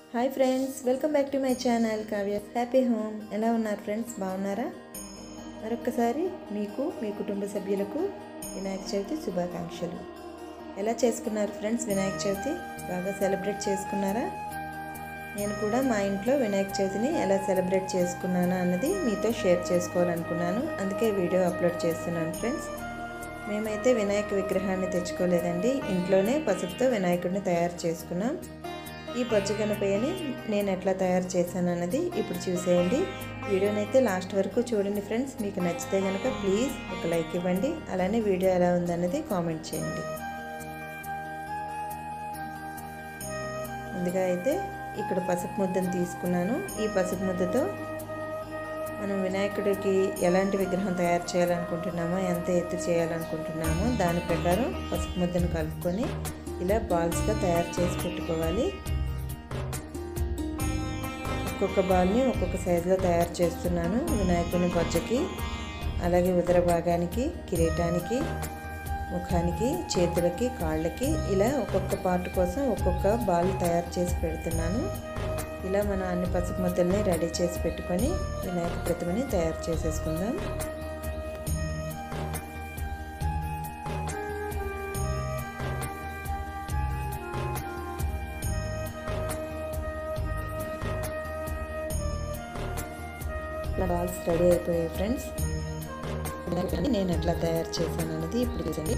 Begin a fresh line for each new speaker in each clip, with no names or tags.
hi friends welcome back to my channel Kavya happy home ఎలా ఉన్నారు friends బాగున్నారా మరొక్కసారి మీకు మీ కుటుంబ సభ్యులకు వినాయక చవితి శుభాకాంక్షలు ఎలా చేసుకున్నారు ఫ్రెండ్స్ వినాయక చవితి బాగా సెలబ్రేట్ చేసుకున్నారా నేను కూడా మా ఇంట్లో వినాయక చవితిని ఎలా సెలబ్రేట్ చేసుకున్నాను అన్నది మీతో షేర్ చేసుకోవాలనుకున్నాను అందుకే వీడియో అప్లోడ్ చేస్తున్నాను ఫ్రెండ్స్ మేమైతే వినాయక విగ్రహాన్ని తెచ్చుకోలేదండి ఇంట్లోనే పసుపుతో వినాయకుడిని తయారు చేసుకున్నాం ఈ పచ్చి గణపయ్యని నేను ఎట్లా తయారు చేశాను అన్నది ఇప్పుడు చూసేయండి వీడియోని అయితే లాస్ట్ వరకు చూడండి ఫ్రెండ్స్ మీకు నచ్చితే కనుక ప్లీజ్ ఒక లైక్ ఇవ్వండి అలానే వీడియో ఎలా ఉందన్నది కామెంట్ చేయండి ముందుగా అయితే ఇక్కడ పసుపు ముద్దను తీసుకున్నాను ఈ పసుపు ముద్దతో మనం వినాయకుడికి ఎలాంటి విగ్రహం తయారు చేయాలనుకుంటున్నామో ఎంత ఎత్తు చేయాలనుకుంటున్నామో దాని ప్రకారం పసుపు ముద్దను కలుపుకొని ఇలా బాల్స్గా తయారు చేసి పెట్టుకోవాలి ఒక్కొక్క బాల్ని ఒక్కొక్క సైజులో తయారు చేస్తున్నాను వినాయకుని బొజ్జకి అలాగే ఉదర భాగానికి కిరీటానికి ముఖానికి చేతులకి కాళ్ళకి ఇలా ఒక్కొక్క పార్ట్ కోసం ఒక్కొక్క బాల్ తయారు చేసి పెడుతున్నాను ఇలా మనం అన్ని పసుపు ముద్దల్ని రెడీ చేసి పెట్టుకొని వినాయక ప్రతిమని తయారు చేసేసుకుందాం బాల్స్ రెడీ అయిపోయాయి ఫ్రెండ్స్ నేను ఎట్లా తయారు చేశాను అనేది ఇప్పుడు చూసండి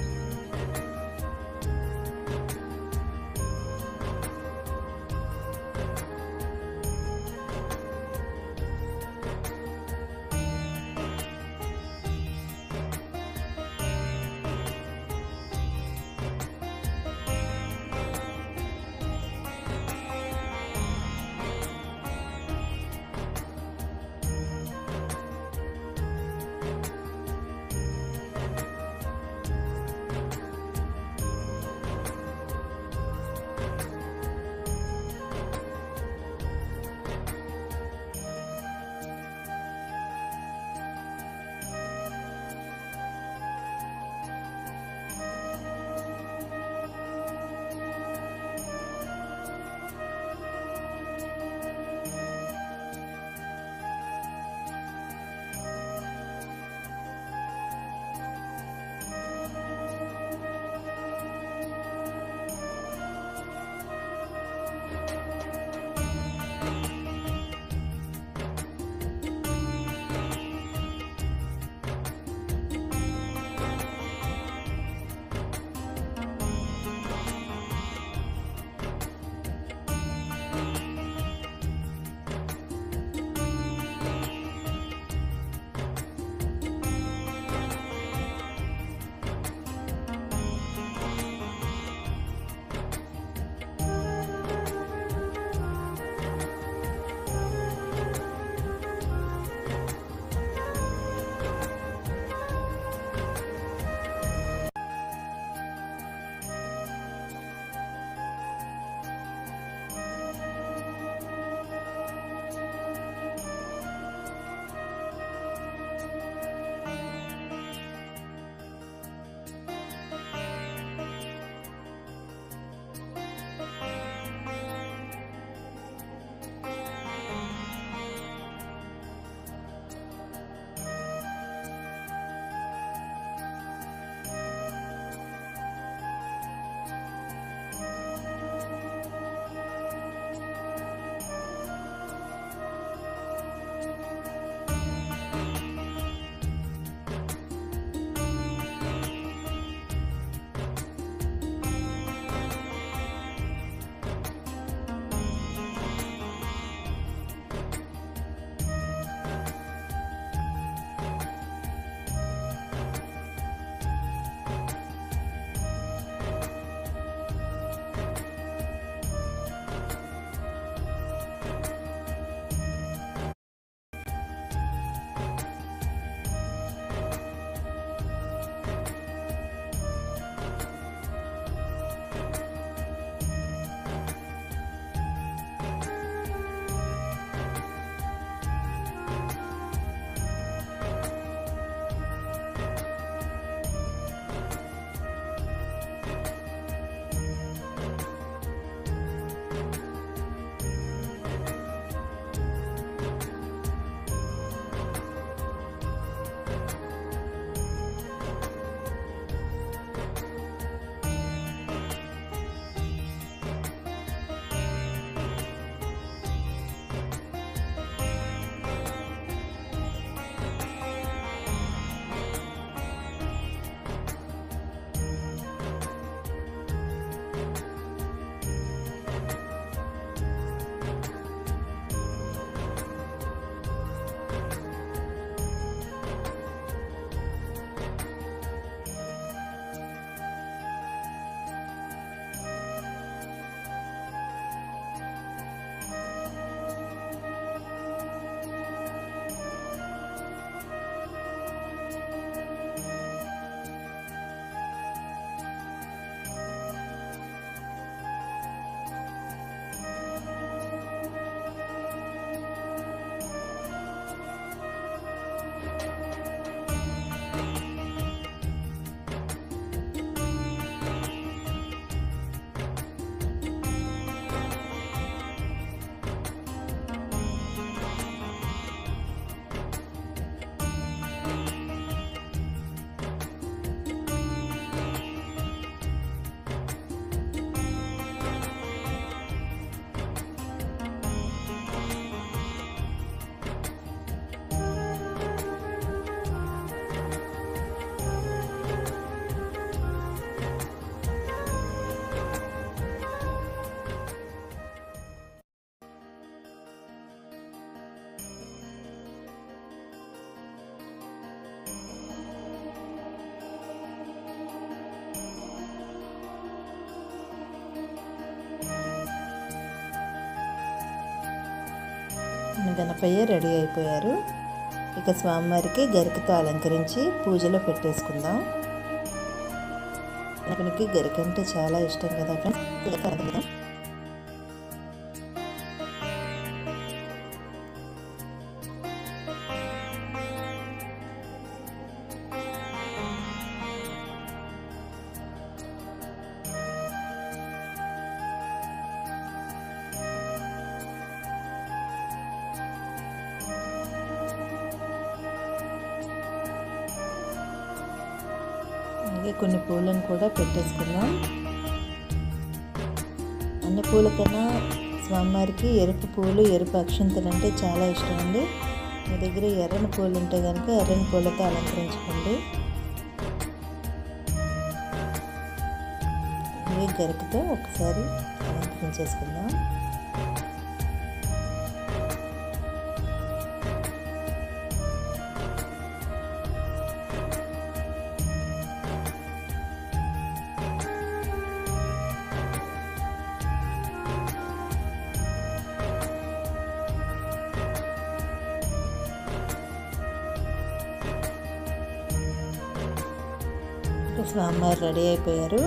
మన గణపయ్య రెడీ అయిపోయారు ఇక స్వామివారికి గరికతో అలంకరించి పూజలో పెట్టేసుకుందాం గణపనికి గరిక అంటే చాలా ఇష్టం కదా ఫ్రెండ్స్ అలాగే కొన్ని పూలను కూడా పెట్టేసుకుందాం అన్ని పూల కన్నా స్వామివారికి ఎరుపు పూలు ఎరుపు అక్షంతలు అంటే చాలా ఇష్టం అండి మీ దగ్గర ఎర్రని పూలు ఉంటే కనుక ఎర్రని పూలతో అలంకరించుకోండి అలాగే గరికతో ఒకసారి అలంకరించేసుకుందాం స్వామివారు రెడీ అయిపోయారు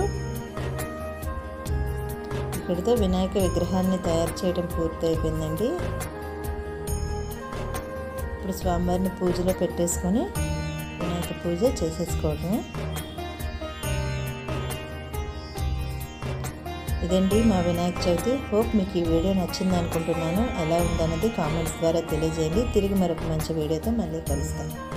ఇక్కడితో వినాయక విగ్రహాన్ని తయారు చేయడం పూర్తి అయిపోయిందండి ఇప్పుడు స్వామివారిని పూజలో పెట్టేసుకొని వినాయక పూజ చేసేసుకోవడమే ఇదండి మా వినాయక చవితి హోప్ మీకు ఈ వీడియో నచ్చింది అనుకుంటున్నాను ఎలా ఉందన్నది కామెంట్స్ ద్వారా తెలియజేయండి తిరిగి మరొక మంచి వీడియోతో మళ్ళీ కలుస్తాను